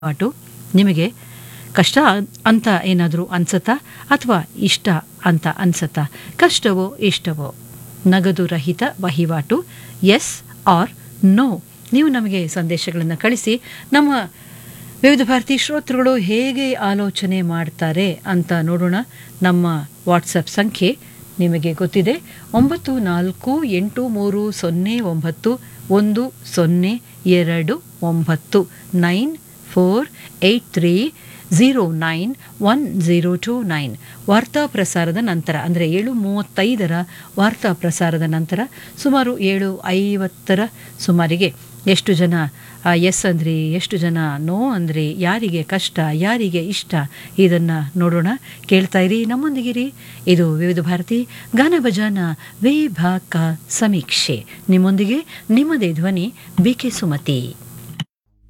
ಪಾಟು ನಿಮಗೆ ಕಷ್ಟ ಅಂತ ಏನಾದರೂ ಅನ್ಸತ್ತಾ ಅಥವಾ ಇಷ್ಟ ಅಂತ ಅನ್ಸತ್ತಾ ಕಷ್ಟವೋ ಇಷ್ಟವೋ ನಗದು ರಹಿತ ವಹಿವಾಟು ಎಸ್ ಆರ್ ನೋ ನೀವು ನಮಗೆ ಸಂದೇಶಗಳನ್ನು ಕಳಿಸಿ ನಮ್ಮ ವಿವಿಧ ಭಾರತಿ ಶ್ರೋತೃಗಳು ಹೇಗೆ ಆಲೋಚನೆ ಮಾಡ್ತಾರೆ ಅಂತ ನೋಡೋಣ ನಮ್ಮ ವಾಟ್ಸಪ್ ಸಂಖ್ಯೆ ನಿಮಗೆ ಗೊತ್ತಿದೆ ಒಂಬತ್ತು ನಾಲ್ಕು ಎಂಟು ಮೂರು ಸೊನ್ನೆ ಒಂಬತ್ತು ಒಂದು ಸೊನ್ನೆ ಎರಡು ಒಂಬತ್ತು nine four eight three zero nine one zero two nine ವಾರ್ತಾ ಪ್ರಸಾರದ ನಂತರ ಅಂದರೆ ಏಳು ಮೂವತ್ತೈದರ ವಾರ್ತಾ ಪ್ರಸಾರದ ನಂತರ ಸುಮಾರು ಏಳು ಐವತ್ತರ ಸುಮಾರಿಗೆ ಎಷ್ಟು ಜನ ಎಸ್ ಅಂದ್ರಿ ಎಷ್ಟು ಜನ ನೋ ಅಂದ್ರಿ ಯಾರಿಗೆ ಕಷ್ಟ ಯಾರಿಗೆ ಇಷ್ಟ ಇದನ್ನು ನೋಡೋಣ ಕೇಳ್ತಾ ಇರಿ ನಮ್ಮೊಂದಿಗಿರಿ ಇದು ವಿವಿಧ ಭಾರತಿ ಗಾನ ಭಜಾನ ವಿಭಾಗ ಸಮೀಕ್ಷೆ ನಿಮ್ಮೊಂದಿಗೆ ನಿಮ್ಮದೇ ಧ್ವನಿ ಬಿ ಕೆ ಸುಮತಿ